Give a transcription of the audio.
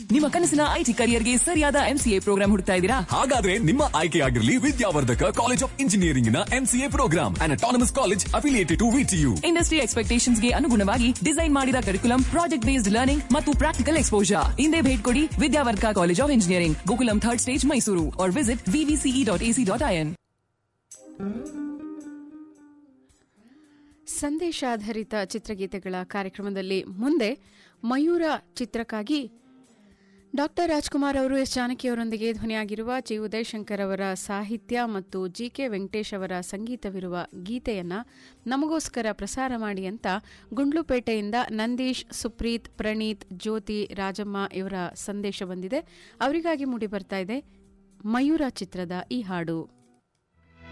ನಿಮ್ಮ ಕನಸಿನ ಐಟಿ ಕರಿಯರ್ಗೆ ಸರಿಯಾದ ಎಂಸಿಎ ಪ್ರೋಗ್ರಾಂ ಹುಡುಕ್ತಾ ಇದ್ದೀರಾ ಹಾಗಾದ್ರೆ ನಿಮ್ಮ ಆಯ್ಕೆಯಾಗಿರಲಿ ವಿದ್ಯಾವರ್ಧಕ ಕಾಲೇಜ್ ಆಫ್ ಇಂಜಿನಿಯರಿಂಗ್ ನ MCA programme and autonomous college affiliated to VTU industry expectations ಗೆ ಅನುಗುಣವಾಗಿ ಡಿಸೈನ್ ಮಾಡಿದ ಕರಿಕುಲಂ ಪ್ರಾಜೆಕ್ಟ್ ಬೇಸ್ಡ್ ಲರ್ನಿಂಗ್ ಮತ್ತು ಪ್ರಾಕ್ಟಿಕಲ್ ಎಕ್ಸ್ಪೋಜರ್ ಹಿಂದೆ ಭೇಟಿ ಕೊಡಿ Vidyavardhaka college of engineering Gokulam third stage Mysuru or visit VVCE dot AC dot IN ಸಂದೇಶಾಧಾರಿತ ಚಿತ್ರಗೀತೆಗಳ ಕಾರ್ಯಕ್ರಮದಲ್ಲಿ ಮುಂದೆ ಮಯೂರ ಚಿತ್ರಕ್ಕಾಗಿ ಡಾಕ್ಟರ್ ರಾಜ್ಕುಮಾರ್ ಅವರು ಎಸ್ ಜಾನಕಿ ಅವರೊಂದಿಗೆ ಧ್ವನಿಯಾಗಿರುವ ಜಿ ಉದಯಶಂಕರ್ ಅವರ ಸಾಹಿತ್ಯ ಮತ್ತು ಜಿ ಕೆ ವೆಂಕಟೇಶ್ ಅವರ ಸಂಗೀತವಿರುವ ಗೀತೆಯನ್ನ ನಮಗೋಸ್ಕರ ಪ್ರಸಾರ ಮಾಡಿ ಅಂತ ಗುಂಡ್ಲುಪೇಟೆಯಿಂದ ನಂದೀಶ್ ಸುಪ್ರೀತ್ ಪ್ರಣೀತ್ ಜ್ಯೋತಿ ರಾಜಮ್ಮ ಇವರ ಸಂದೇಶ ಬಂದಿದೆ ಅವರಿಗಾಗಿ ಮೂಡಿ ಬರ್ತಾ ಇದೆ ಮಯೂರ ಚಿತ್ರದ ಈ ಹಾಡು